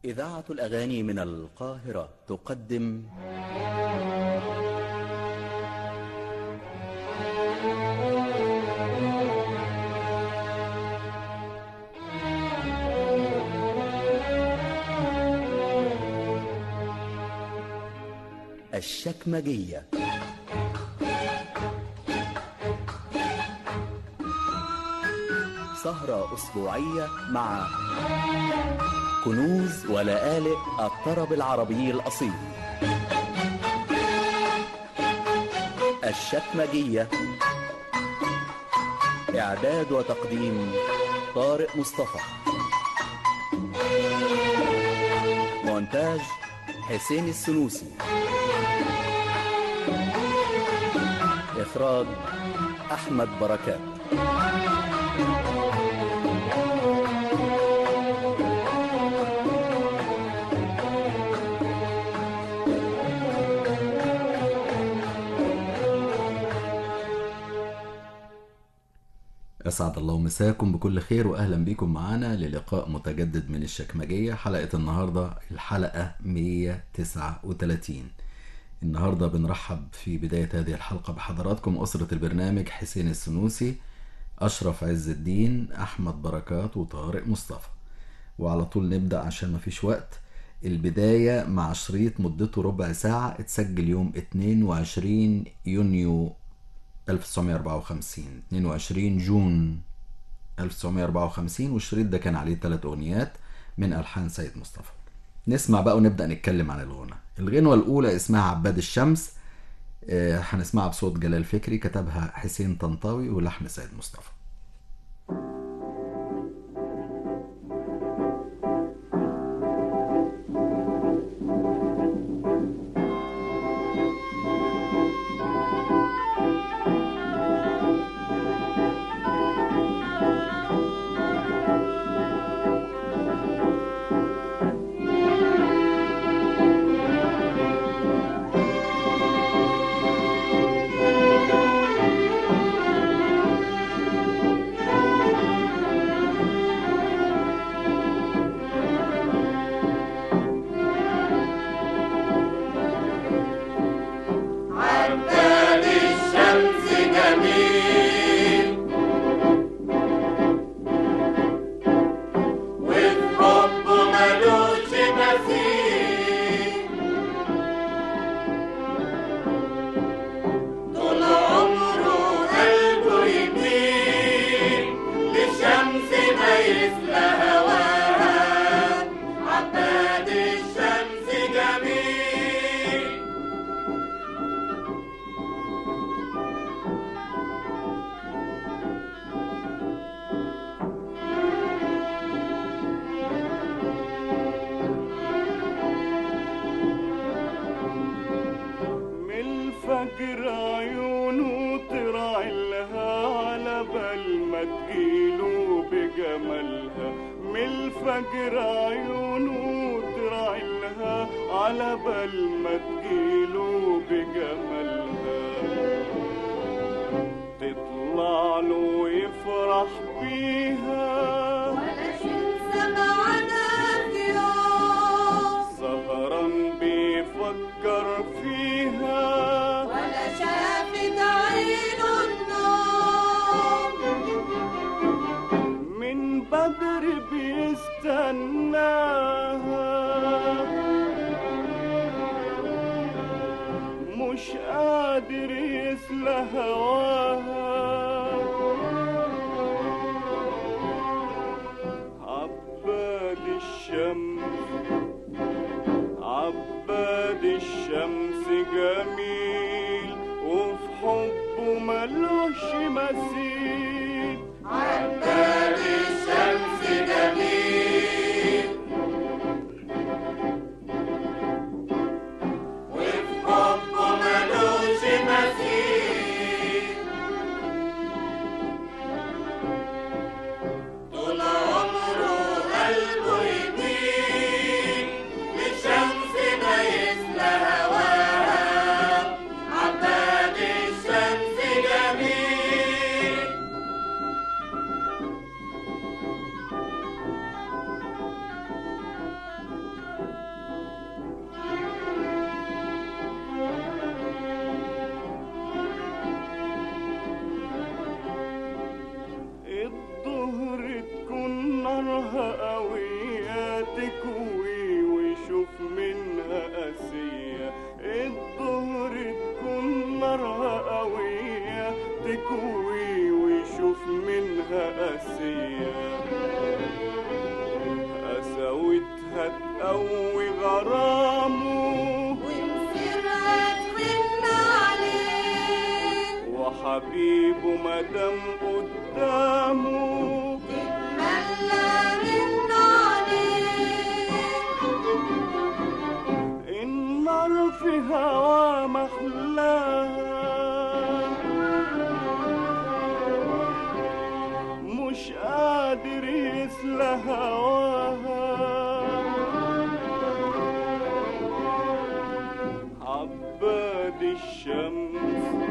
إذاعة الأغاني من القاهرة تقدم الشكمجية سهرة أسبوعية مع كنوز ولآلئ الطرب العربي الأصيل الشكمجية إعداد وتقديم طارق مصطفى مونتاج حسين السنوسي إخراج أحمد بركات أسعد الله مساكم بكل خير وأهلا بكم معنا للقاء متجدد من الشكمجية حلقة النهاردة الحلقة 139 النهاردة بنرحب في بداية هذه الحلقة بحضراتكم أسرة البرنامج حسين السنوسي أشرف عز الدين أحمد بركات وطارق مصطفى وعلى طول نبدأ عشان مفيش وقت البداية مع شريط مدته ربع ساعة اتسجل يوم 22 يونيو 1954 22 جون 1954 والشريط ده كان عليه ثلاث أغنيات من ألحان سيد مصطفى نسمع بقى ونبدأ نتكلم عن الغنى الغنوة الأولى اسمها عباد الشمس آه، هنسمعها بصوت جلال فكري كتبها حسين طنطاوي ولحن سيد مصطفى عباد الشمس جميل وفي حبه ملوش مثيل طول عمره قلبه يميل للشمس ما يسلى هواها عباد الشمس جميل من الفجر عيونه ترعى لها على بال ما تجيله بجمالها من الفجر عيونه ترعى لها على بال ما تجيله بجمالها تطلع له ويفرح بيها ولا شمس معنا في يوم سهران بيفكر فيها ولا شافت عينه النوم من بدر بيستناها مش قادر يسلى هواها عباد الشمس عباد الشمس جميل وفي حبه ملوش مثيل عباد الشمس جميل وفي حبه ملوش مثيل طول عمره قلبه يميل للشمس ما يسلى هواها تكوي ويشوف منها قاسية الظهر تكون نارها قوية تكوي ويشوف منها قاسية قساوتها تقوي غرامه ومسيرها ترن عليه وحبيبه مدام قدامه تتملى من عليه النار في هوا محلاها مش قادر يسلى هواها عباد الشمس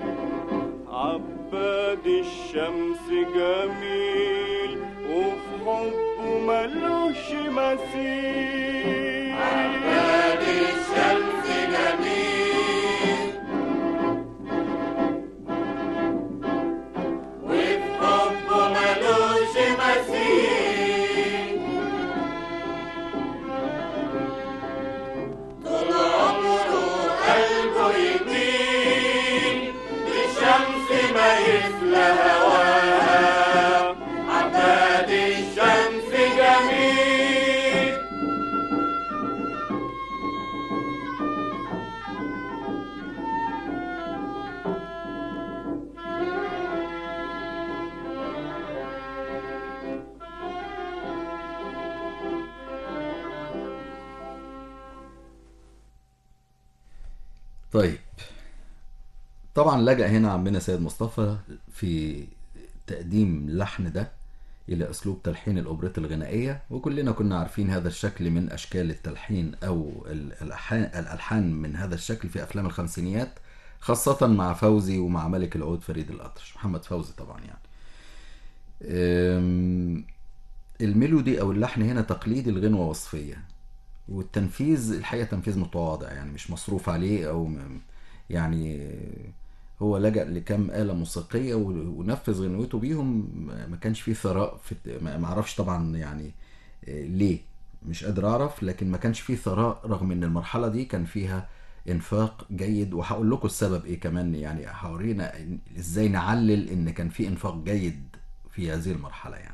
عباد الشمس جميل وفي حبه ملوش مثيل عباد الشمس جميل وفي حبه ملوش مثيل طول عمره قلبه يميل للشمس ما يسلى هواها عباد الشمس جميل طيب طبعا لجأ هنا عمنا سيد مصطفى في تقديم اللحن ده إلى أسلوب تلحين الأوبريت الغنائية وكلنا كنا عارفين هذا الشكل من أشكال التلحين أو ال- الألحان الألحان من هذا الشكل في أفلام الخمسينيات خاصة مع فوزي ومع ملك العود فريد الأطرش محمد فوزي طبعا يعني أم، الميلودي أو اللحن هنا تقليدي الغنوة وصفية والتنفيذ الحقيقة تنفيذ متواضع يعني مش مصروف عليه أو م- يعني هو لجأ لكم آلة موسيقية و- ونفذ غنوته بيهم ما كانش فيه ثراء في الت- ما ما اعرفش طبعا يعني آه، ليه مش قادر اعرف لكن ما كانش فيه ثراء رغم ان المرحلة دي كان فيها انفاق جيد وهقول لكم السبب ايه كمان يعني هورينا إن- ازاي نعلل ان كان في انفاق جيد في هذه المرحلة يعني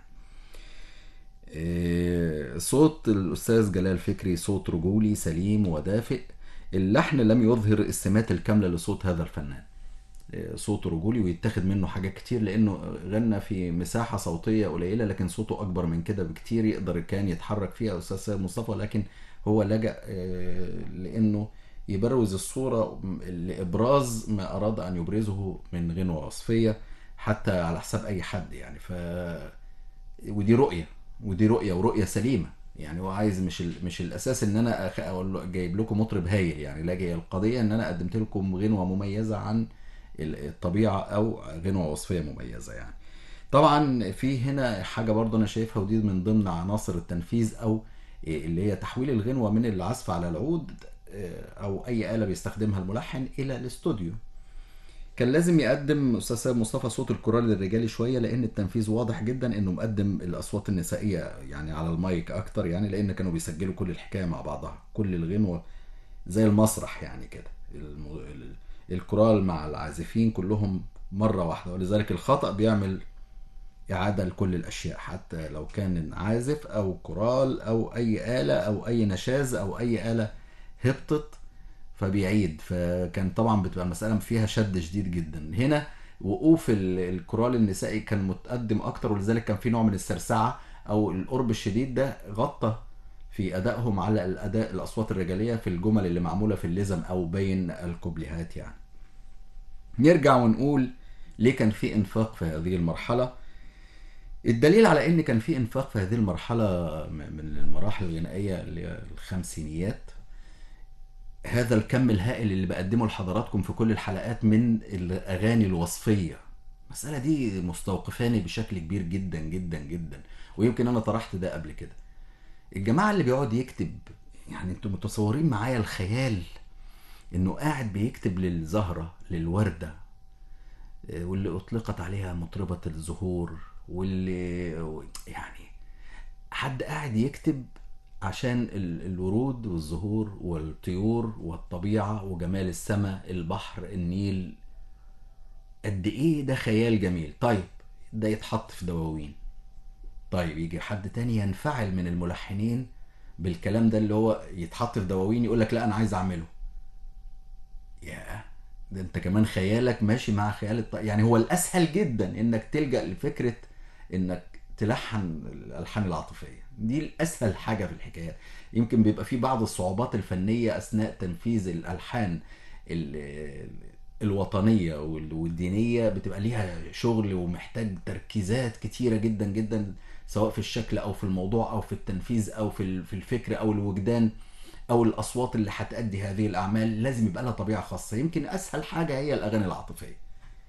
آه، صوت الأستاذ جلال فكري صوت رجولي سليم ودافئ اللحن لم يظهر السمات الكاملة لصوت هذا الفنان آه، صوته رجولي ويتاخد منه حاجات كتير لأنه غنى في مساحة صوتية قليلة لكن صوته أكبر من كده بكتير يقدر كان يتحرك فيها أستاذ سيد مصطفى لكن هو لجأ آه، لأنه يبروز الصورة لإبراز ما أراد أن يبرزه من غنوة وصفية حتى على حساب أي حد يعني ف ودي رؤيه ودي رؤيه ورؤيه سليمه يعني هو عايز مش ال... مش الاساس ان انا أخ... اقول له جايب لكم مطرب هايل يعني لا هي القضيه ان انا قدمت لكم غنوه مميزه عن ال- الطبيعه او غنوه وصفيه مميزه يعني طبعا في هنا حاجه برضه انا شايفها ودي من ضمن عناصر التنفيذ او اللي هي تحويل الغنوه من العزف على العود آه، او اي اله بيستخدمها الملحن الى الاستوديو كان لازم يقدم استاذ سيد مصطفى صوت الكورال الرجالي شويه لان التنفيذ واضح جدا انه مقدم الاصوات النسائيه يعني على المايك اكتر يعني لان كانوا بيسجلوا كل الحكايه مع بعضها كل الغنوه زي المسرح يعني كده الم... ال- الكورال مع العازفين كلهم مره واحده ولذلك الخطا بيعمل إعادة لكل الأشياء حتى لو كان عازف أو كورال أو أي آلة أو أي نشاز أو أي آلة هبطت فبيعيد فكان طبعا بتبقى المسألة فيها شد شديد جدا هنا وقوف ال- الكورال النسائي كان متقدم أكتر ولذلك كان في نوع من السرسعة أو القرب الشديد ده غطى في أدائهم على الأداء الأصوات الرجالية في الجمل اللي معمولة في اللزم أو بين الكوبليهات يعني نرجع ونقول ليه كان في انفاق في هذه المرحله الدليل على ان كان في انفاق في هذه المرحله م- من المراحل الغنائيه اللي هي الخمسينيات هذا الكم الهائل اللي بقدمه لحضراتكم في كل الحلقات من الاغاني الوصفيه المساله دي مستوقفاني بشكل كبير جدا جدا جدا ويمكن انا طرحت ده قبل كده الجماعه اللي بيقعد يكتب يعني انتوا متصورين معايا الخيال انه قاعد بيكتب للزهره للورده واللي اطلقت عليها مطربة الزهور واللي يعني حد قاعد يكتب عشان ال- الورود والزهور والطيور والطبيعة وجمال السماء البحر النيل قد ايه ده خيال جميل طيب ده يتحط في دواوين طيب يجي حد تاني ينفعل من الملحنين بالكلام ده اللي هو يتحط في دواوين يقول لك لا انا عايز اعمله يا ده انت كمان خيالك ماشي مع خيال الط... يعني هو الاسهل جدا انك تلجأ لفكرة انك تلحن الالحان العاطفية دي الاسهل حاجة في الحكاية يمكن بيبقى في بعض الصعوبات الفنية اثناء تنفيذ الالحان ال- الوطنية وال- والدينية بتبقى ليها شغل ومحتاج تركيزات كتيرة جدا جدا سواء في الشكل او في الموضوع او في التنفيذ او في ال- في الفكر او الوجدان او الاصوات اللي هتأدي هذه الاعمال لازم يبقى لها طبيعة خاصة يمكن اسهل حاجة هي الاغاني العاطفية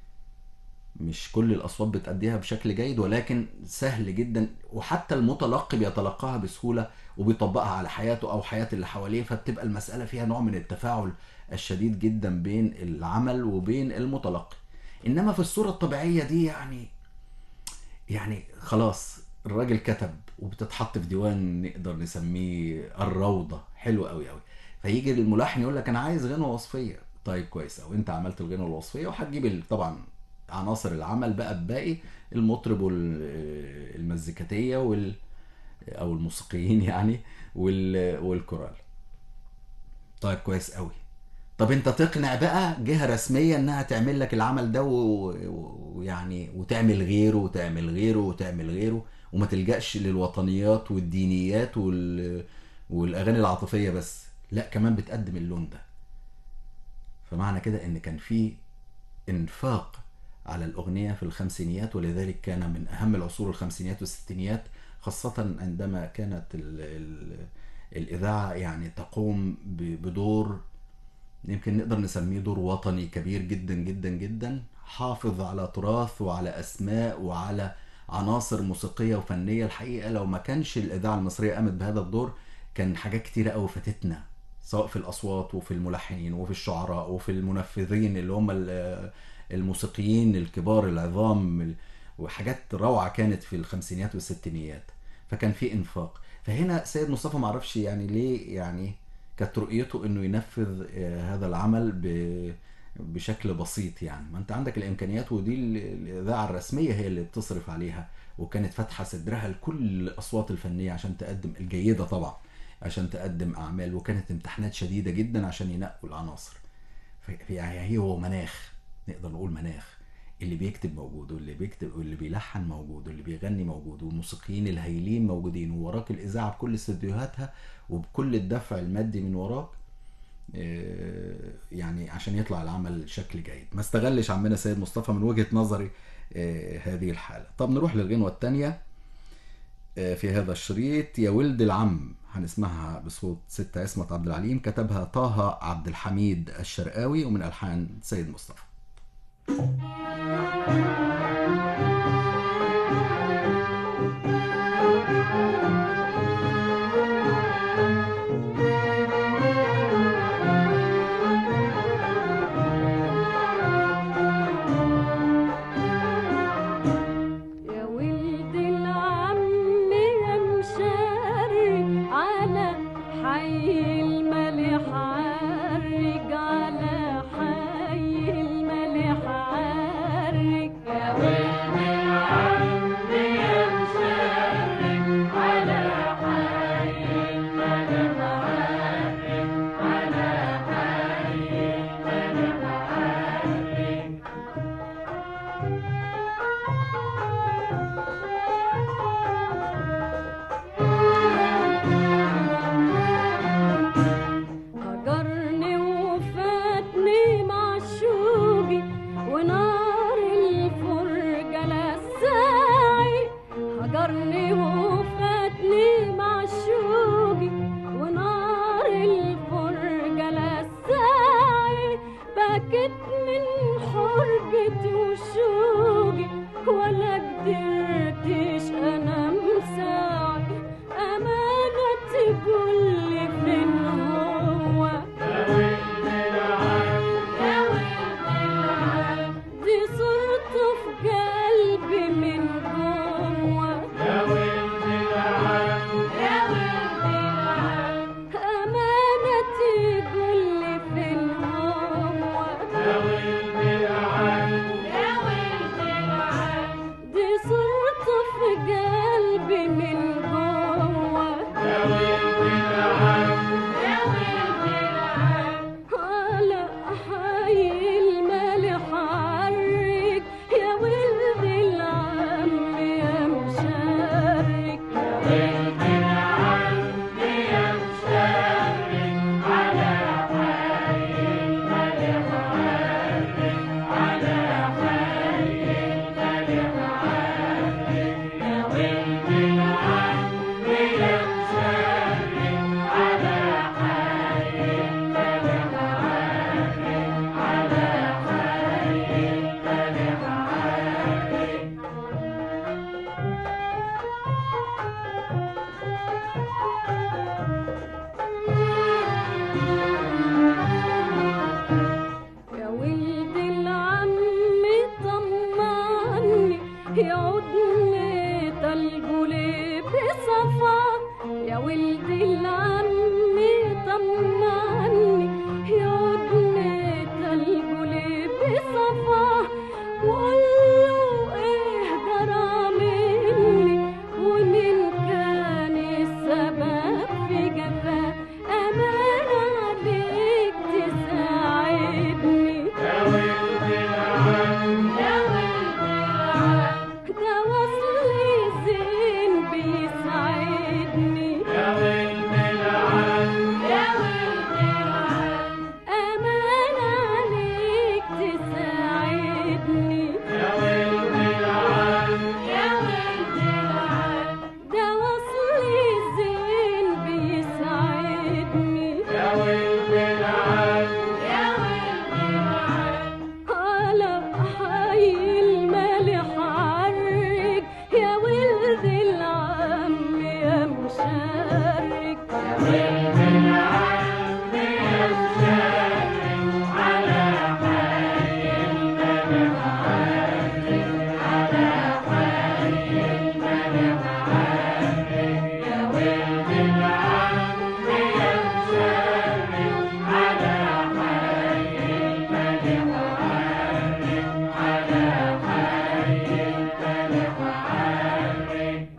مش كل الاصوات بتأديها بشكل جيد ولكن سهل جدا وحتى المتلقي بيتلقاها بسهولة وبيطبقها على حياته او حياة اللي حواليه فبتبقى المسألة فيها نوع من التفاعل الشديد جدا بين العمل وبين المتلقي انما في الصورة الطبيعية دي يعني يعني خلاص الراجل كتب وبتتحط في ديوان نقدر نسميه الروضة حلو قوي قوي فيجي الملحن يقول لك انا عايز غنوة وصفية طيب كويس او انت عملت الغنوة الوصفية وهتجيب ال- طبعا عناصر العمل بقى الباقي المطرب والمزيكاتية وال او الموسيقيين يعني وال والكورال طيب كويس قوي طب انت تقنع بقى جهة رسمية انها تعمل لك العمل ده و- و- ويعني وتعمل غيره وتعمل غيره وتعمل غيره وما تلجأش للوطنيات والدينيات وال... والاغاني العاطفية بس لا كمان بتقدم اللون ده فمعنى كده ان كان في انفاق على الاغنية في الخمسينيات ولذلك كان من اهم العصور الخمسينيات والستينيات خاصة عندما كانت ال... ال... الاذاعة يعني تقوم ب- بدور يمكن نقدر نسميه دور وطني كبير جدا جدا جدا حافظ على تراث وعلى اسماء وعلى عناصر موسيقيه وفنيه الحقيقه لو ما كانش الاذاعه المصريه قامت بهذا الدور كان حاجات كتيره قوي فاتتنا سواء في الاصوات وفي الملحنين وفي الشعراء وفي المنفذين اللي هم ال- الموسيقيين الكبار العظام وحاجات روعه كانت في الخمسينيات والستينيات فكان في انفاق فهنا سيد مصطفى معرفش يعني ليه يعني كانت رؤيته انه ينفذ آه، هذا العمل ب- بشكل بسيط يعني ما انت عندك الامكانيات ودي ال- الاذاعه الرسميه هي اللي بتصرف عليها وكانت فاتحه صدرها لكل الاصوات الفنيه عشان تقدم الجيده طبعا عشان تقدم اعمال وكانت امتحانات شديده جدا عشان ينقوا العناصر ف- يعني هي هو مناخ نقدر نقول مناخ اللي بيكتب موجود واللي بيكتب واللي بيلحن موجود واللي بيغني موجود والموسيقيين الهايلين موجودين ووراك الاذاعه بكل استديوهاتها وبكل الدفع المادي من وراك آه، يعني عشان يطلع العمل شكل جيد ما استغلش عمنا سيد مصطفى من وجهة نظري آه، هذه الحالة طب نروح للغنوة التانية آه، في هذا الشريط يا ولد العم هنسمعها بصوت ستة عصمت عبد العليم كتبها طه عبد الحميد الشرقاوي ومن ألحان سيد مصطفى يا ولد العم يا مشارك على حي الملح عرج على حي الملح عرج يا يا ولد العم طمعني يا ودني قلبه ليه بصفاه وقول له ايه جرى مني ومين كان السبب في جفاه امان عليك تساعدني يا ولد العم يا ولد العم ده وصلي زين بيسعدني يا ولد العم يا ولد العم أمان عليك تساعدني يا ولد العم يا ولد العم ده وصلي زين بيسعدني يا ولد العم يا ولد العم على حي الملح عرك يا ولد العم يا مشارك يا ولد العم يا مشارك على حي الملك عارك على حي الملك عارك يا ولد العم يا مشارك على حي الملك عارك على حي الملك عارك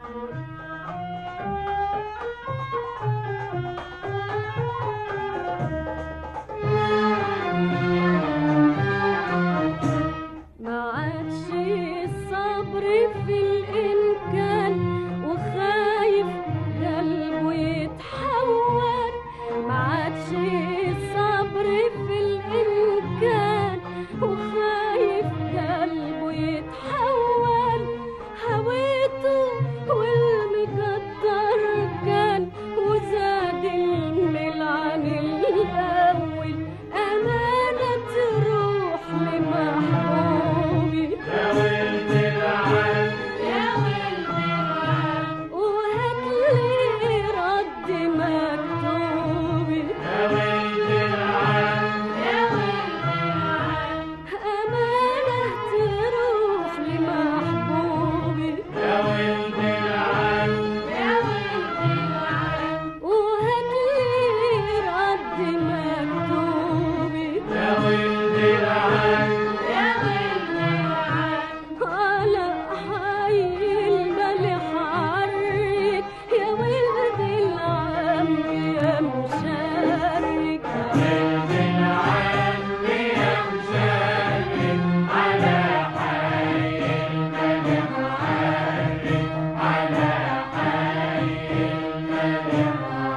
ما عادش الصبر في الإمكان وخايف قلبه يتحول ما عادش الصبر في الإمكان وخايف قلبه يتحول هويته والمقدر كان وزاد الميل عن الأول أمانة تروح لمحبوبي يا ولد العم يا ولد العم وهاتلي رد مكتوبي يا ولد العم يا ولد العم أمانة تروح لمحبوبي يا ولد العم يا ولد العم وهاتلي رد مكتوبي يا ولد العم يا ولد العم على حي الملح عرك يا ولد العم يا مشارك ولد العم يا مشارك على حي الملك عارك على حي الملك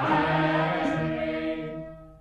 عارك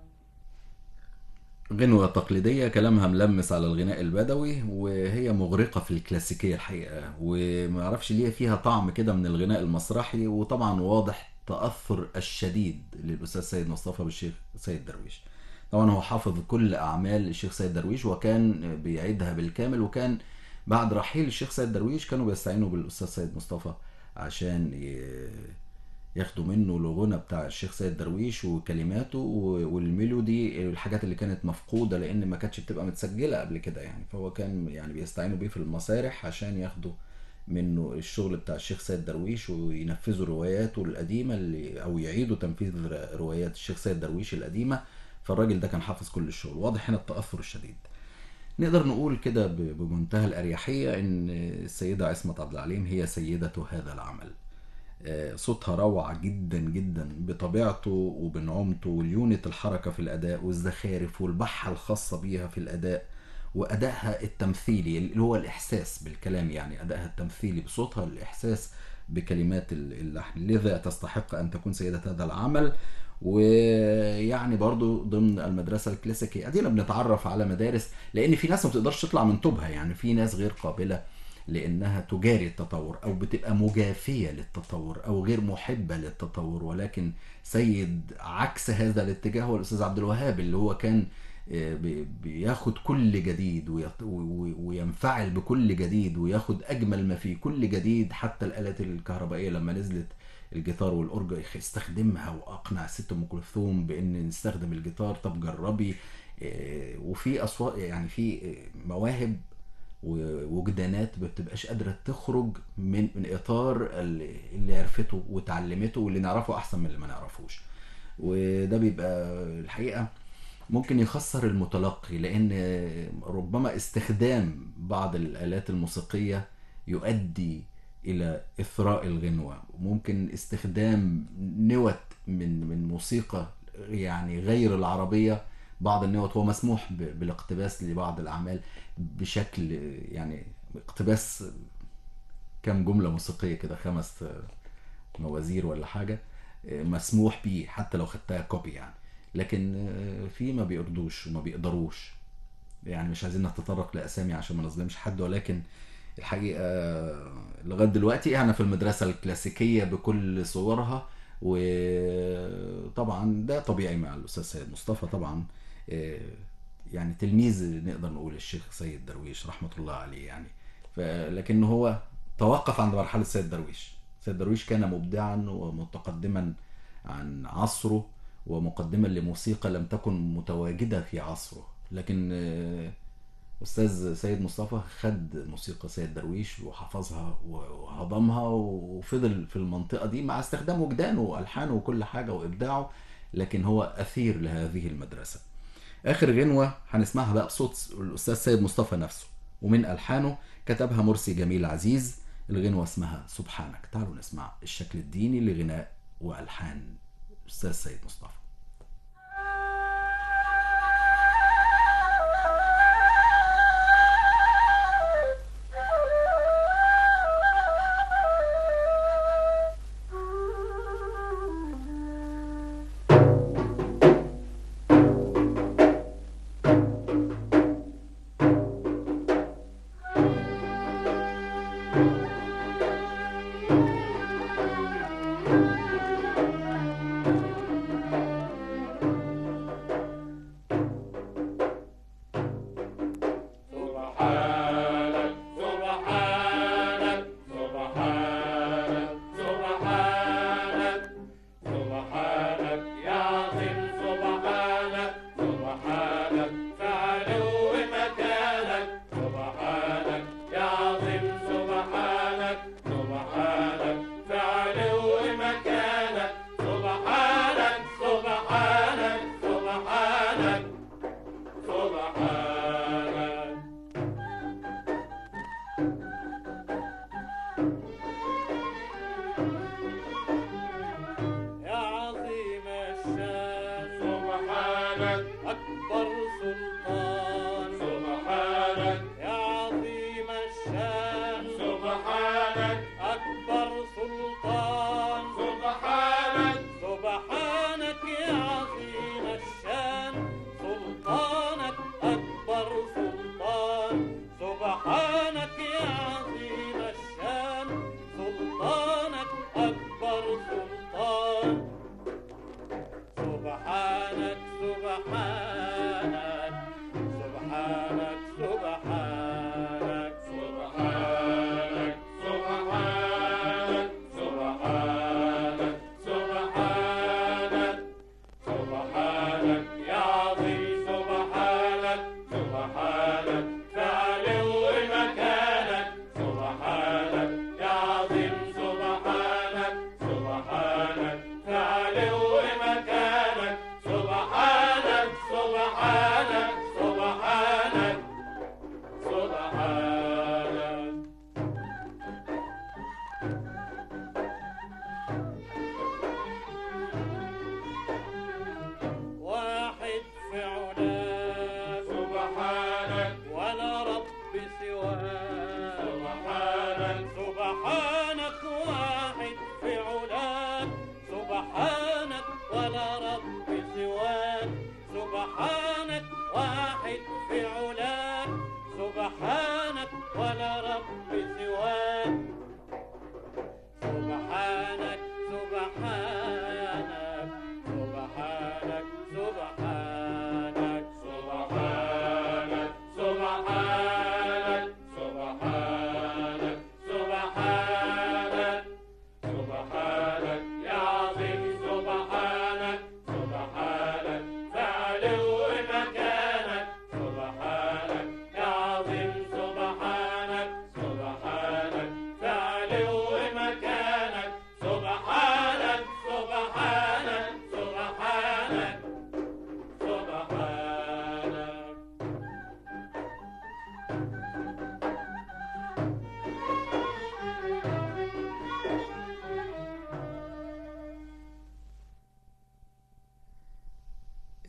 غنوة تقليدية كلامها ملمس على الغناء البدوي وهي مغرقة في الكلاسيكية الحقيقة ومعرفش ليه فيها طعم كده من الغناء المسرحي وطبعا واضح تأثر الشديد للأستاذ سيد مصطفى بالشيخ سيد درويش طبعا هو حافظ كل أعمال الشيخ سيد درويش وكان بيعيدها بالكامل وكان بعد رحيل الشيخ سيد درويش كانوا بيستعينوا بالأستاذ سيد مصطفى عشان ي- ياخدوا منه الغنى بتاع الشيخ سيد درويش وكلماته و- والميلودي الحاجات اللي كانت مفقودة لأن ما كانتش بتبقى متسجلة قبل كده يعني فهو كان يعني بيستعينوا بيه في المسارح عشان ياخدوا منه الشغل بتاع الشيخ سيد درويش وينفذوا رواياته القديمة اللي أو يعيدوا تنفيذ ر- روايات الشيخ سيد درويش القديمة فالراجل ده كان حافظ كل الشغل واضح هنا التأثر الشديد نقدر نقول كده ب- بمنتهى الأريحية إن السيدة عصمت عبد العليم هي سيدة هذا العمل آه، صوتها روعة جدا جدا بطبيعته وبنعومته وليونة الحركة في الأداء والزخارف والبحة الخاصة بيها في الأداء وأدائها التمثيلي اللي هو الإحساس بالكلام يعني أدائها التمثيلي بصوتها الإحساس بكلمات ال- اللحن لذا تستحق أن تكون سيدة هذا العمل ويعني برضو ضمن المدرسة الكلاسيكية أدينا بنتعرف على مدارس لأن في ناس ما بتقدرش تطلع من طوبها يعني في ناس غير قابلة لانها تجاري التطور او بتبقى مجافيه للتطور او غير محبه للتطور ولكن سيد عكس هذا الاتجاه هو الاستاذ عبد الوهاب اللي هو كان آه، بي- بياخد كل جديد ويط- و- و- وينفعل بكل جديد وياخد اجمل ما فيه كل جديد حتى الالات الكهربائيه لما نزلت الجيتار والاورج استخدمها واقنع ست ام كلثوم بان نستخدم الجيتار طب جربي آه، وفي اصوات يعني في آه، مواهب ووجدانات ما بتبقاش قادره تخرج من من اطار اللي اللي عرفته وتعلمته واللي نعرفه احسن من اللي ما نعرفوش وده بيبقى الحقيقه ممكن يخسر المتلقي لان ربما استخدام بعض الالات الموسيقيه يؤدي الى اثراء الغنوه وممكن استخدام نوت من من موسيقى يعني غير العربيه بعض النوت هو مسموح ب- بالاقتباس لبعض الاعمال بشكل يعني اقتباس كام جمله موسيقيه كده خمس موازير ولا حاجه مسموح بيه حتى لو خدتها كوبي يعني لكن في ما بيرضوش وما بيقدروش يعني مش عايزين نتطرق لاسامي عشان ما نظلمش حد ولكن الحقيقه لغايه دلوقتي احنا في المدرسه الكلاسيكيه بكل صورها وطبعا ده طبيعي مع الاستاذ سيد مصطفى طبعا آه، يعني تلميذ نقدر نقول الشيخ سيد درويش رحمه الله عليه يعني ف- لكن هو توقف عند مرحله سيد درويش سيد درويش كان مبدعا ومتقدما عن عصره ومقدما لموسيقى لم تكن متواجده في عصره لكن آه، استاذ سيد مصطفى خد موسيقى سيد درويش وحفظها وهضمها وفضل في المنطقه دي مع استخدام وجدانه والحانه وكل حاجه وابداعه لكن هو اثير لهذه المدرسه اخر غنوه هنسمعها بقى بصوت الاستاذ سيد مصطفى نفسه ومن الحانه كتبها مرسي جميل عزيز الغنوه اسمها سبحانك تعالوا نسمع الشكل الديني لغناء والحان الاستاذ سيد مصطفى سبحانك سبحانك سبحانك سبحانك سبحانك يا عظيم سبحانك سبحانك فعلو مكانك سبحانك يا عظيم سبحانك سبحانك فعلو مكانك سبحانك سبحانك سبحانك سبحانك يا عظيم الشان سبحانك أكبر سلطان سبحانك يا عظيم الشان سبحانك أكبر سلطان سبحانك سبحانك يا عظيم الشان سلطانك أكبر سلطان سبحانك يا عظيم الشان سلطانك أكبر سلطان سبحانك سبحانك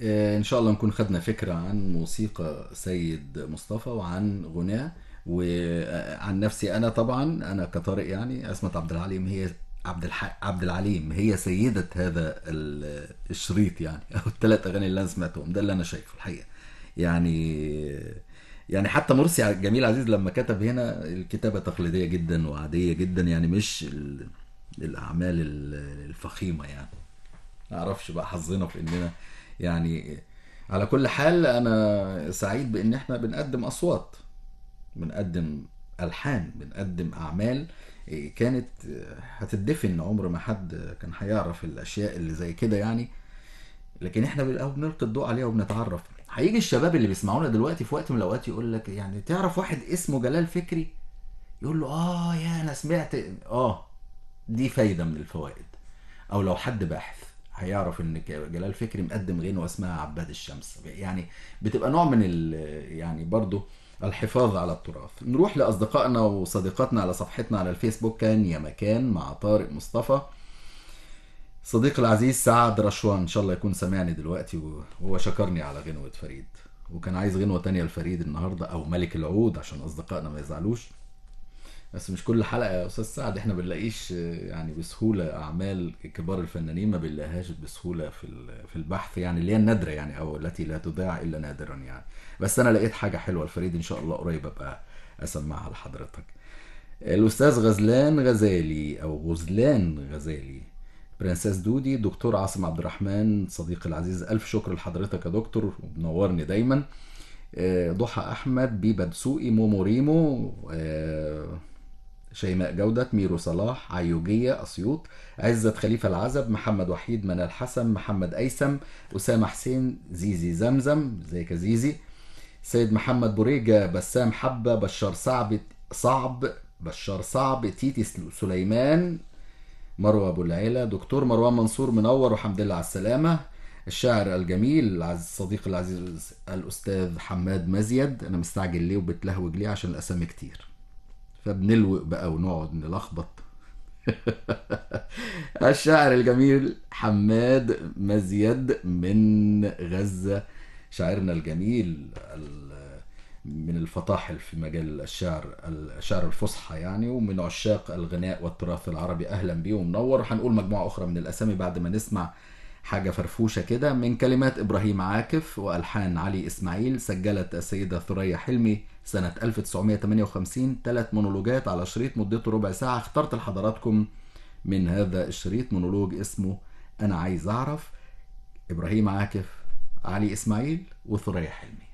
آه، ان شاء الله نكون خدنا فكره عن موسيقى سيد مصطفى وعن غناه وعن نفسي انا طبعا انا كطارق يعني اسمة عبد العليم هي عبد الح... عبد العليم هي سيدة هذا ال- الشريط يعني او الثلاث اغاني اللي انا سمعتهم ده اللي انا شايفه الحقيقه يعني يعني حتى مرسي جميل عزيز لما كتب هنا الكتابه تقليديه جدا وعاديه جدا يعني مش ال... الاعمال ال- الفخيمه يعني ما اعرفش بقى حظنا في اننا يعني على كل حال انا سعيد بان احنا بنقدم اصوات بنقدم الحان بنقدم اعمال إيه، كانت آه، هتدفن عمر ما حد كان هيعرف الاشياء اللي زي كده يعني لكن احنا بال- أهو بنلقي الضوء عليها وبنتعرف هيجي الشباب اللي بيسمعونا دلوقتي في وقت من الاوقات يقول لك يعني تعرف واحد اسمه جلال فكري يقول له اه يا انا سمعت اه دي فايده من الفوائد او لو حد باحث هيعرف ان ك- جلال فكري مقدم غنوه اسمها عباد الشمس يعني بتبقى نوع من ال يعني برضو الحفاظ على التراث نروح لاصدقائنا وصديقاتنا على صفحتنا على الفيسبوك كان يا مكان مع طارق مصطفى صديقي العزيز سعد رشوان ان شاء الله يكون سامعني دلوقتي وهو شكرني على غنوة فريد وكان عايز غنوة تانية لفريد النهاردة او ملك العود عشان اصدقائنا ما يزعلوش بس مش كل حلقة يا أستاذ سعد إحنا بنلاقيش آه، يعني بسهولة أعمال كبار الفنانين ما بنلاقيهاش بسهولة في ال- في البحث يعني اللي هي النادرة يعني أو التي لا تذاع إلا نادرا يعني بس أنا لقيت حاجة حلوة لفريد إن شاء الله قريب أبقى أسمعها لحضرتك الأستاذ غزلان غزالي أو غزلان غزالي برنسيس دودي دكتور عاصم عبد الرحمن صديقي العزيز ألف شكر لحضرتك يا دكتور وبنورني دايما آه، ضحى أحمد بيبا دسوقي مومو ريمو آه، شيماء جودة ميرو صلاح عيوجية أسيوط عزت خليفة العزب محمد وحيد منال حسن محمد أيسم أسامة حسين زيزي زمزم زيك يا زيزي سيد محمد بوريجة بسام حبة بشار صعب صعب بشار صعب تيتي سليمان مروة أبو العيلة دكتور مروان منصور منور وحمد لله على السلامة الشاعر الجميل العزيز صديقي العزيز الأستاذ حماد مزيد أنا مستعجل ليه وبتلهوج ليه عشان الأسامي كتير فبنلوق بقى ونقعد نلخبط الشاعر الجميل حماد مزيد من غزة شاعرنا الجميل ال- من الفطاحل في مجال الشعر الشعر الفصحى يعني ومن عشاق الغناء والتراث العربي اهلا بيه ومنور هنقول مجموعه اخرى من الاسامي بعد ما نسمع حاجه فرفوشه كده من كلمات ابراهيم عاكف والحان علي اسماعيل سجلت السيده ثريا حلمي سنه 1958 ثلاث مونولوجات على شريط مدته ربع ساعه اخترت لحضراتكم من هذا الشريط مونولوج اسمه انا عايز اعرف ابراهيم عاكف علي اسماعيل وثريا حلمي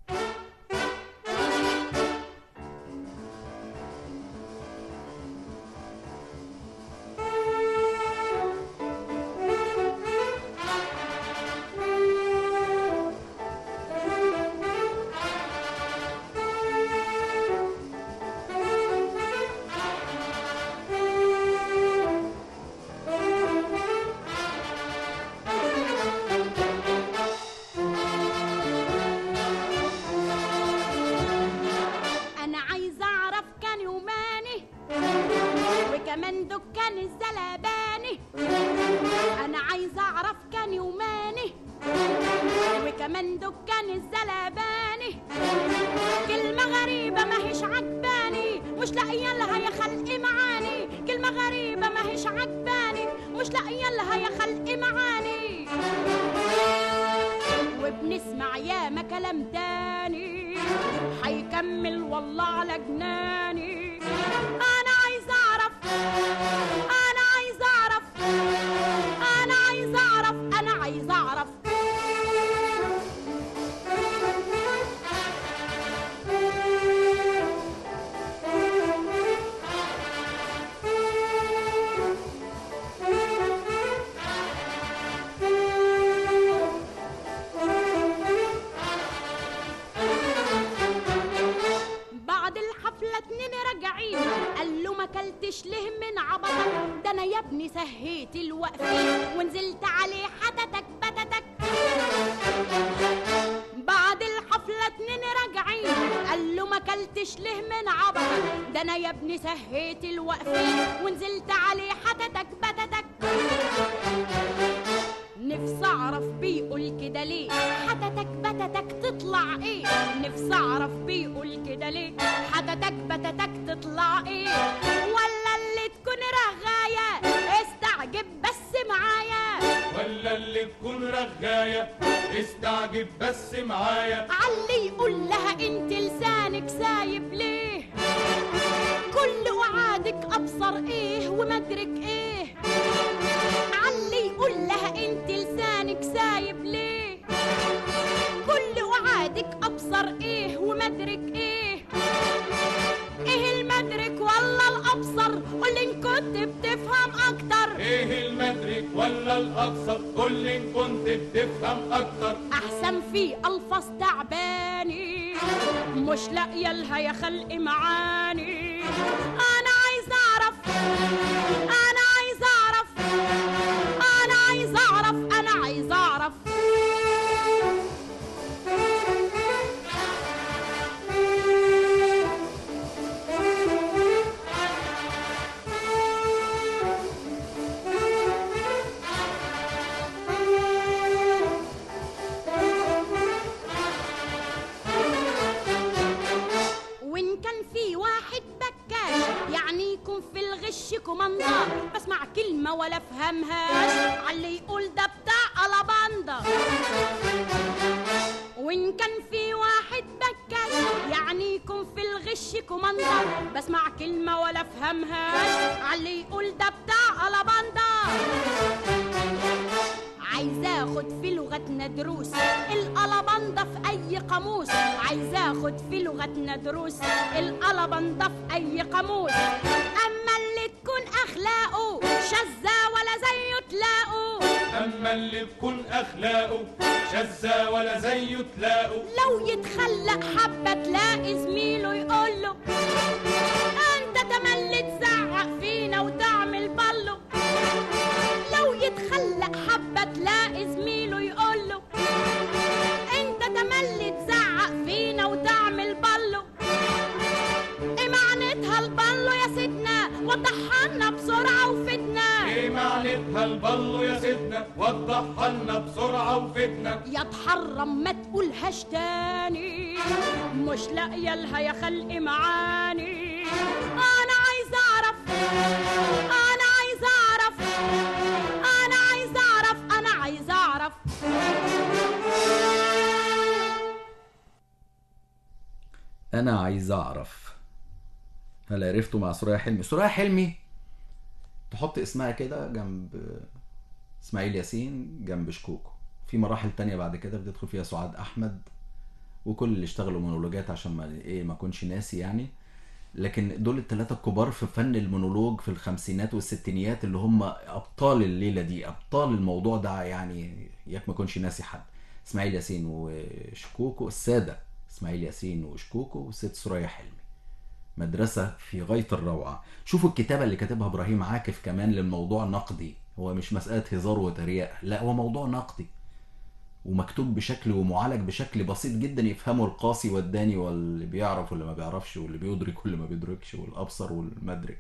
انا عايزه اعرف كان يوماني وكمان دكان الزلباني انا عايزه اعرف كان يوماني وكمان دكان الزلباني كلمة غريبة ما هيش عجباني مش لاقية لها يا خلق معاني كلمة غريبة ما هيش عجباني مش لاقية لها يا خلق معاني وبنسمع ياما كلام تاني هيكمل والله على جناني انا عايز اعرف انا عايز اعرف انا عايز اعرف انا عايز اعرف بعد الحفلة اتنين راجعين قال له ما كلتش ليه من عبطك ده انا يا ابني سهيت الوقفين ونزلت عليه حتتك بتتك بعد الحفلة اتنين راجعين قال له ما كلتش ليه من عبطك ده انا يا ابني سهيت الوقفين ونزلت عليه حتتك بتتك نفسي نفسي اعرف بيقول كده ليه حتتك بتتك تطلع ايه نفسي اعرف بيقول كده ليه حتتك بتتك تطلع ايه ولا اللي تكون رغاية استعجب بس معايا ولا اللي تكون رغاية استعجب بس معايا علي يقول لها انت لسانك سايب ليه كل وعادك ابصر ايه ومدرك ايه علي يقول لها انت لسانك سايب ليه كل وعادك ابصر ايه ومدرك ايه ايه المدرك ولا الابصر قول ان كنت بتفهم اكتر ايه المدرك ولا الاكثر كل ان كنت بتفهم اكتر احسن في الفاظ تعباني مش لاقيه لها يا خلق معاني انا عايزه اعرف انا عايزه اعرف انا عايزه اعرف انا عايزه اعرف وان كان في واحد بكاش يعني يكون في الغش كوماندا بسمع كلمة ولا افهمهاش علي يقول ده بتاع الاباندا وان كان في واحد بكاش يعني يكون في الغش كوماندا بسمع كلمة ولا افهمهاش علي يقول ده بتاع الاباندا عايزة اخد في لغتنا دروس القلبنده في اي قاموس عايزة اخد في لغتنا دروس القلبنده في اي قاموس اما اللي تكون اخلاقه شاذة ولا زيه تلاقوا اما اللي تكون اخلاقه شاذة ولا زيه تلاقوا لو يتخلق حبة تلاقي زميله يقول له انت تملي تزعق فينا وتعمل بلو لو يتخلق حبة تلاقي زميله يقول له انت تملي تزعق فينا وتعمل بلو ايه معناتها البلو يا سيدنا وضحها لنا بسرعة وفدنا ايه معناتها البلو يا سيدنا وضحها لنا بسرعة وفتنا يا تحرم ما تقولهاش تاني مش لاقيه لها يا خلق معاني انا عايزه اعرف انا عايزه اعرف انا عايزه اعرف انا عايزه اعرف انا عايز اعرف هل عرفتوا مع سوريا حلمي سوريا حلمي تحط اسمها كده جنب اسماعيل ياسين جنب شكوكو في مراحل تانية بعد كده بتدخل فيها سعاد احمد وكل اللي اشتغلوا مونولوجات عشان ما ايه ما اكونش ناسي يعني لكن دول الثلاثة الكبار في فن المونولوج في الخمسينات والستينيات اللي هم ابطال الليلة دي ابطال الموضوع ده يعني ياك ما اكونش ناسي حد اسماعيل ياسين وشكوكو السادة اسماعيل ياسين وشكوكو وست سوريا حلمي مدرسة في غاية الروعة شوفوا الكتابة اللي كاتبها إبراهيم عاكف كمان للموضوع نقدي هو مش مسألة هزار وتريقة لا هو موضوع نقدي ومكتوب بشكل ومعالج بشكل بسيط جدا يفهمه القاسي والداني واللي بيعرف واللي ما بيعرفش واللي بيدرك واللي ما بيدركش والأبصر والمدرك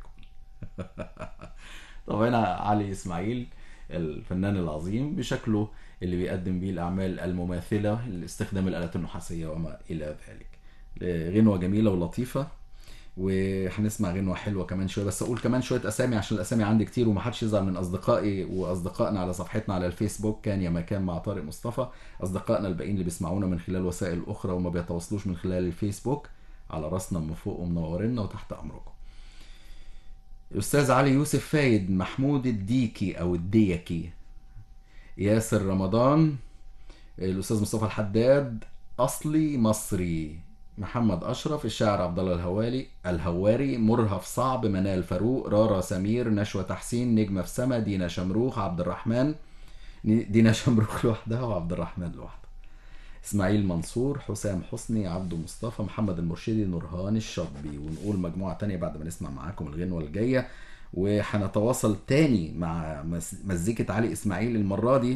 طب هنا علي إسماعيل الفنان العظيم بشكله اللي بيقدم بيه الأعمال المماثلة لاستخدام الآلات النحاسية وما إلى ذلك غنوة جميلة ولطيفة وهنسمع غنوة حلوة كمان شوية بس أقول كمان شوية أسامي عشان الأسامي عندي كتير ومحدش يزعل من أصدقائي وأصدقائنا على صفحتنا على الفيسبوك كان يا مكان مع طارق مصطفى أصدقائنا الباقيين اللي بيسمعونا من خلال وسائل أخرى وما بيتواصلوش من خلال الفيسبوك على راسنا من فوق ومنورنا وتحت أمركم الأستاذ علي يوسف فايد محمود الديكي أو الديكي ياسر رمضان الأستاذ مصطفى الحداد أصلي مصري محمد أشرف الشاعر عبد الله الهوالي الهواري مرهف صعب منال فاروق رارا سمير نشوى تحسين نجمة في سما دينا شمروخ عبد الرحمن دينا شمروخ لوحدها وعبد الرحمن لوحده اسماعيل منصور حسام حسني عبده مصطفى محمد المرشدي نورهان الشطبي ونقول مجموعة تانية بعد ما نسمع معاكم الغنوة الجاية وهنتواصل تاني مع مز- مزيكة علي إسماعيل المرة دي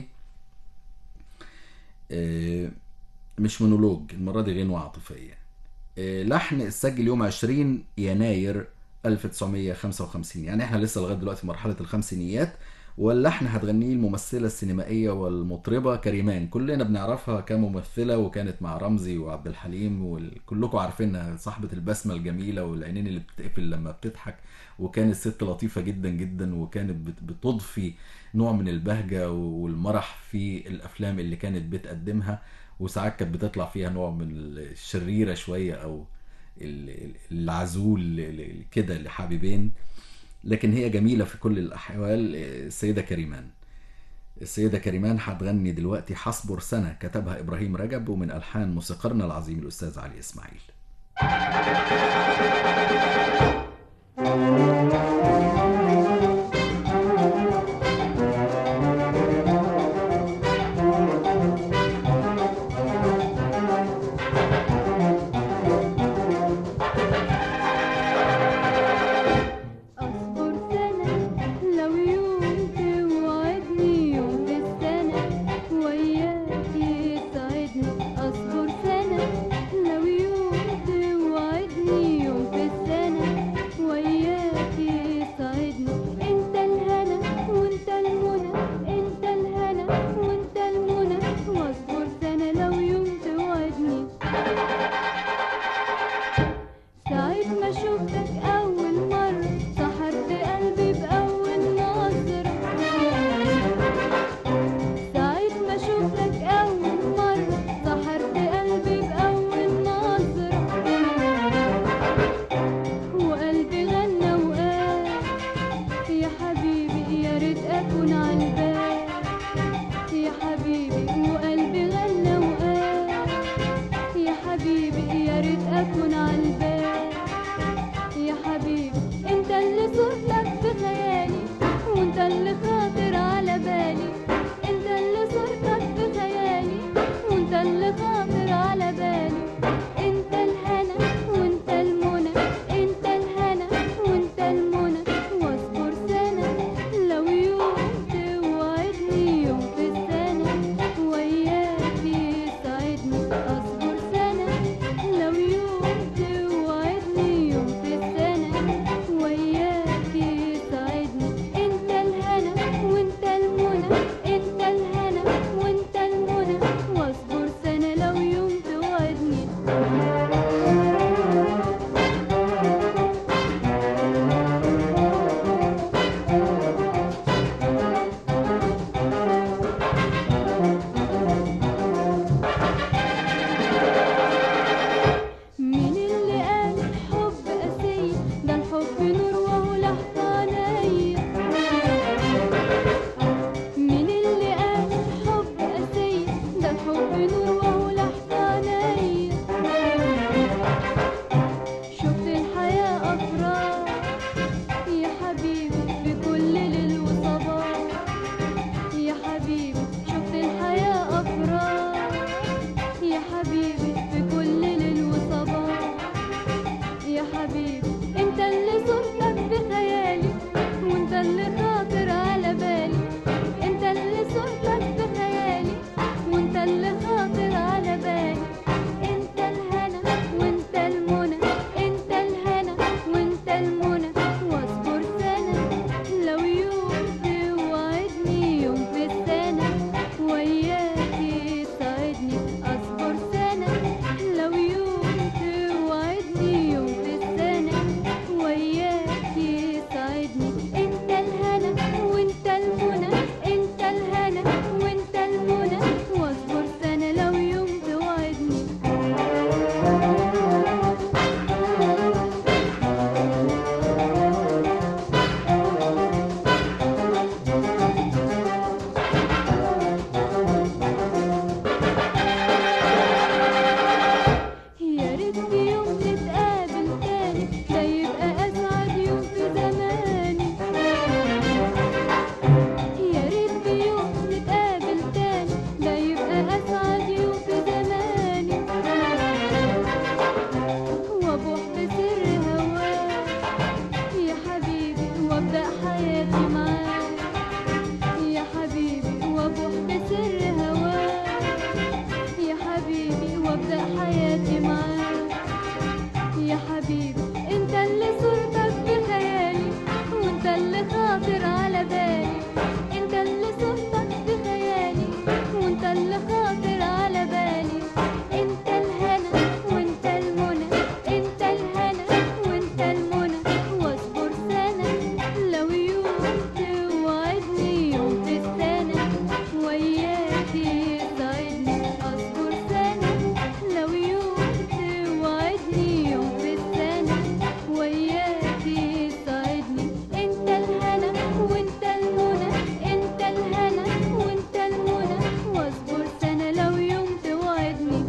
آه، مش مونولوج المرة دي غنوة عاطفية آه، لحن اتسجل يوم 20 يناير 1955 يعني احنا لسه لغاية دلوقتي في مرحلة الخمسينيات واللحن هتغنيه الممثلة السينمائية والمطربة كريمان كلنا بنعرفها كممثلة وكانت مع رمزي وعبد الحليم وكلكم عارفينها صاحبة البسمة الجميلة والعينين اللي بتقفل لما بتضحك وكانت ست لطيفة جدا جدا وكانت بت- بتضفي نوع من البهجة والمرح في الأفلام اللي كانت بتقدمها وساعات كانت بتطلع فيها نوع من الشريرة شوية أو ال- العزول ل- ل- كده لحبيبين لكن هي جميلة في كل الأحوال السيدة كريمان السيدة كريمان هتغني دلوقتي حصبر سنة كتبها إبراهيم رجب ومن ألحان موسيقارنا العظيم الأستاذ علي إسماعيل أصبر سنة لو يوم توعدني يوم في السنة وياك يسعدني أصبر سنة لو يوم توعدني يوم في السنة وياك يسعدني أنت الهنا وأنت المنى أنت الهنا وأنت المنى واصبر سنة لو يوم توعدني ساعة ما شفتك أول مرة سحرت قلبي بأول نظرة ساعة ما شفتك أول مرة سحرت قلبي بأول نظرة وقلبي غنى وقال يا حبيبي يا ريت أكون عالبال يا حبيبي وقلبي غنى وقال يا حبيبي يا ريت اكون عالبال يا حبيبي انت اللي صورتك في خيالي وانت اللي خاطر على بالي انت اللي صورتك في خيالي وانت اللي خاطر على بالي انت الهنا وانت المنى انت الهنا وانت المنى واصبر سنة لو يوم توعدني يوم في السنة وياك يسعدني اصبر سنة لو يوم توعدني يوم في السنة وياك يسعدني انت الهنا وانت المنى انت الهنا وانت المنى واصبر سنة لو اللي خاطر على بالي انت الهنا وانت المنى انت الهنا وانت المنى واصبر سنة لو يوم توعدني يوم في السنة وياك يسعدني اصبر سنة لو يوم توعدني يوم في السنة وياك يسعدني انت الهنا وانت المنى انت الهنا وانت المنى واصبر سنة لو يوم توعدني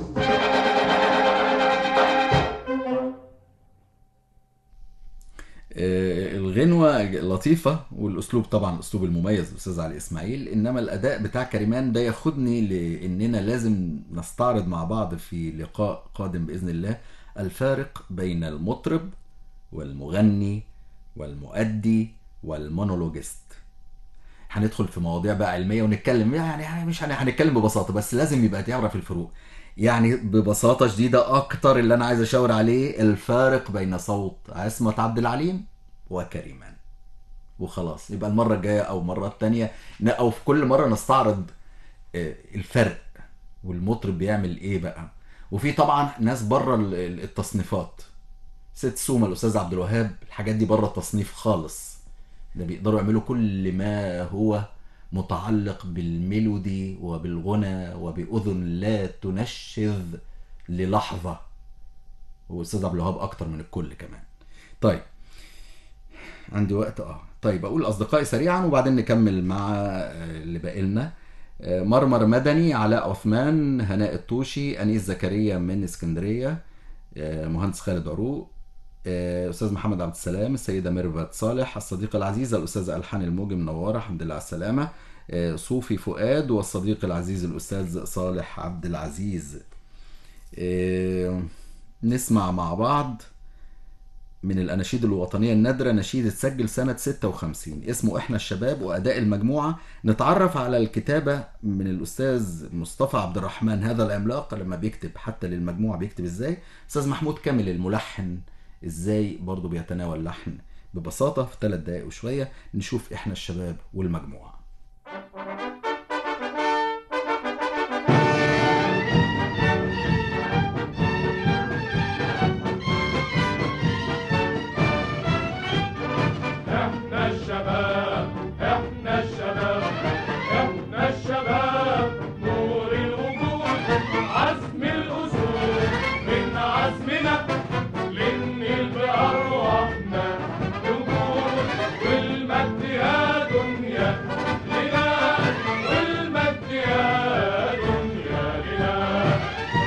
آه، الغنوة لطيفة والأسلوب طبعا الأسلوب المميز الأستاذ علي إسماعيل إنما الأداء بتاع كريمان ده ياخدني لأننا لازم نستعرض مع بعض في لقاء قادم بإذن الله الفارق بين المطرب والمغني والمؤدي والمونولوجيست هندخل في مواضيع بقى علميه ونتكلم يعني يعني مش هن- هنتكلم ببساطه بس لازم يبقى تعرف الفروق يعني ببساطه شديده اكتر اللي انا عايز اشاور عليه الفارق بين صوت عصمت عبد العليم وكريمان وخلاص يبقى المره الجايه او المره الثانيه او في كل مره نستعرض آه، الفرق والمطرب بيعمل ايه بقى وفي طبعا ناس بره ال- ال- التصنيفات ست سوما الاستاذ عبد الوهاب الحاجات دي بره التصنيف خالص ده بيقدروا يعملوا كل ما هو متعلق بالميلودي وبالغنى وبأذن لا تنشذ للحظة والاستاذ عبد الوهاب اكتر من الكل كمان طيب عندي وقت اه طيب اقول اصدقائي سريعا وبعدين نكمل مع آه، اللي باقي لنا آه، مرمر مدني علاء عثمان هناء الطوشي انيس زكريا من اسكندريه آه، مهندس خالد عروق آه، استاذ محمد عبد السلام السيده ميرفت صالح الصديقه العزيزه الاستاذه الحان الموجي منوره الحمد لله على السلامه آه، صوفي فؤاد والصديق العزيز الاستاذ صالح عبد العزيز آه، نسمع مع بعض من الأناشيد الوطنية النادرة نشيد اتسجل سنة 56 اسمه إحنا الشباب وأداء المجموعة نتعرف على الكتابة من الأستاذ مصطفى عبد الرحمن هذا العملاق لما بيكتب حتى للمجموعة بيكتب إزاي أستاذ محمود كامل الملحن إزاي برضه بيتناول لحن ببساطة في ثلاث دقايق وشوية نشوف إحنا الشباب والمجموعة احنا الشباب احنا الشباب احنا الشباب نور الوجود عزم الاسود من عزمنا للنيل بارواحنا نجود والمجد يا دنيا لنا والمجد يا دنيا لنا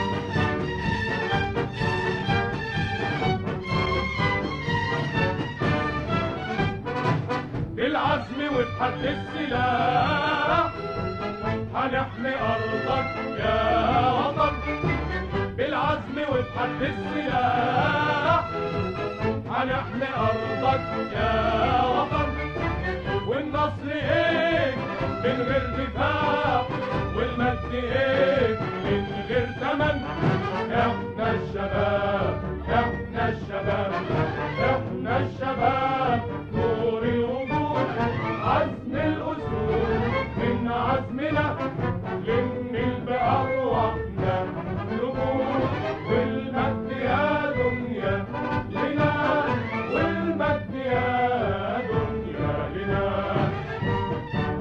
بالعزم وبحد السلاح هنحمي أرضك يا وطن بالعزم وبحد السلاح هنحمي أرضك يا وطن والنصر إيه من غير دفاع والمجد إيه من غير ثمن إحنا الشباب إحنا الشباب إحنا الشباب نور الوجود عزم الأسود من عزمنا للنيل بأرواحنا نجود والمجد يا دنيا لنا والمجد يا دنيا لنا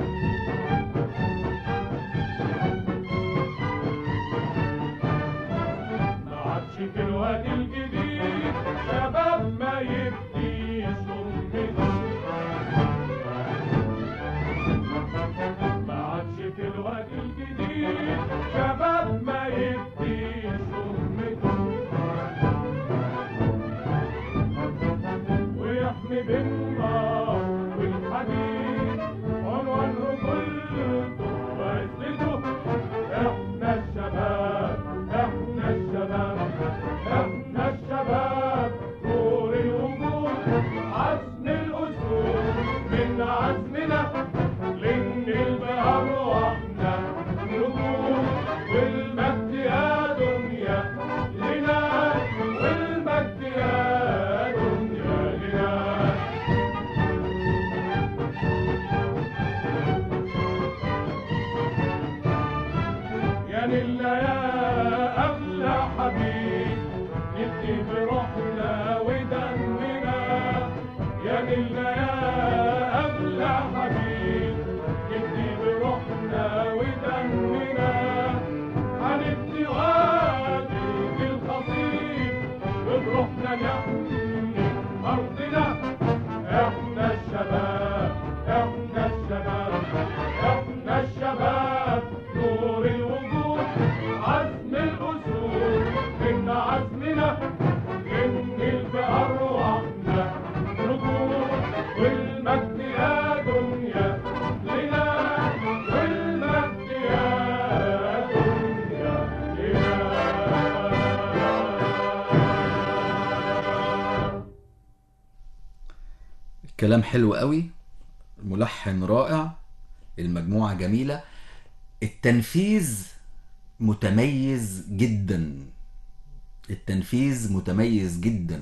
نيلنا يا أغلى حبيب ندي بروحنا ودمنا يا نيلنا يا أغلى حبيب ندي بروحنا ودمنا هندي وادي الخطيب وبروحنا نحمي أرضنا احنا الشباب احنا الشباب احنا الشباب نور الوجود عزم الأسود إن عزمنا ننقل بأرواحنا رجوع والمجد يا دنيا لنا والمجد يا دنيا لنا الكلام حلو قوي ملحن رائع المجموعة جميلة التنفيذ متميز جدا التنفيذ متميز جدا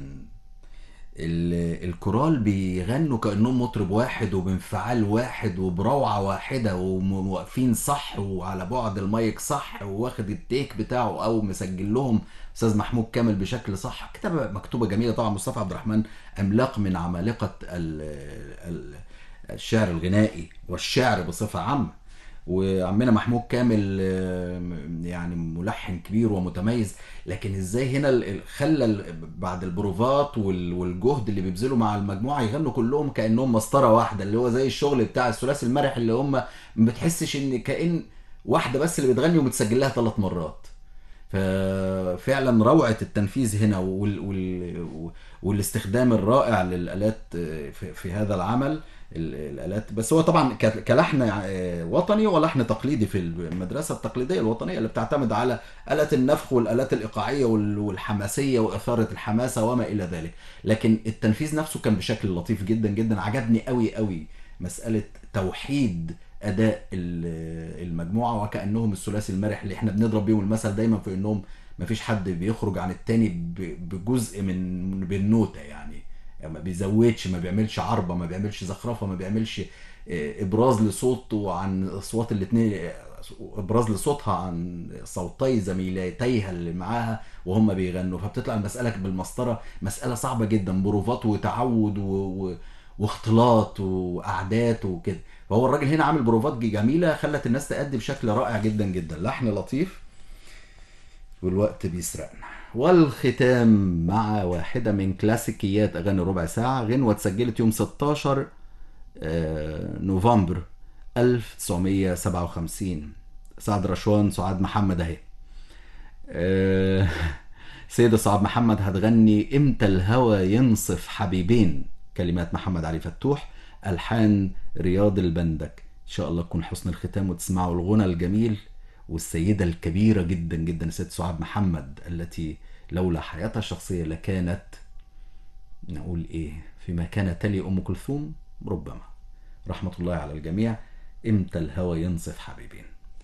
ال- الكورال بيغنوا كأنهم مطرب واحد وبانفعال واحد وبروعة واحدة وواقفين صح وعلى بعد المايك صح وواخد التيك بتاعه او مسجل لهم استاذ محمود كامل بشكل صح كتابة مكتوبة جميلة طبعا مصطفى عبد الرحمن عملاق من عمالقة ال- ال- الشعر الغنائي والشعر بصفة عامة وعمنا محمود كامل آه، يعني ملحن كبير ومتميز لكن ازاي هنا ال- ال- خلى ال- بعد البروفات وال- والجهد اللي بيبذلوا مع المجموعه يغنوا كلهم كانهم مسطره واحده اللي هو زي الشغل بتاع الثلاثي المرح اللي هم ما بتحسش ان كان واحده بس اللي بتغني ومتسجل لها ثلاث مرات ففعلا روعه التنفيذ هنا وال وال والاستخدام الرائع للالات في, في هذا العمل ال- الالات بس هو طبعا ك- كلحن آه، وطني ولحن تقليدي في المدرسه التقليديه الوطنيه اللي بتعتمد على الات النفخ والالات الايقاعيه وال- والحماسيه واثاره الحماسه وما الى ذلك لكن التنفيذ نفسه كان بشكل لطيف جدا جدا عجبني قوي قوي مساله توحيد اداء ال- المجموعه وكانهم الثلاثي المرح اللي احنا بنضرب بيهم المثل دايما في انهم مفيش حد بيخرج عن التاني ب- بجزء من بالنوته يعني يعني ما بيزودش ما بيعملش عربه ما بيعملش زخرفه ما بيعملش آه، ابراز لصوته عن اصوات الاثنين ابراز لصوتها عن صوتي زميلاتيها اللي معاها وهم بيغنوا فبتطلع المساله بالمسطره مساله صعبه جدا بروفات وتعود و... و... واختلاط واعداد وكده فهو الراجل هنا عامل بروفات جميله خلت الناس تأدي بشكل رائع جدا جدا لحن لطيف والوقت بيسرقنا والختام مع واحدة من كلاسيكيات أغاني ربع ساعة غنوة اتسجلت يوم 16 آه، نوفمبر 1957 سعد رشوان سعاد محمد اهي آه، سيدة سعاد محمد هتغني امتى الهوى ينصف حبيبين كلمات محمد علي فتوح الحان رياض البندك ان شاء الله تكون حسن الختام وتسمعوا الغنى الجميل والسيدة الكبيرة جدا جدا الست سعاد محمد التي لولا حياتها الشخصية لكانت نقول ايه فيما كان تلي ام كلثوم ربما رحمة الله على الجميع امتى الهوى ينصف حبيبين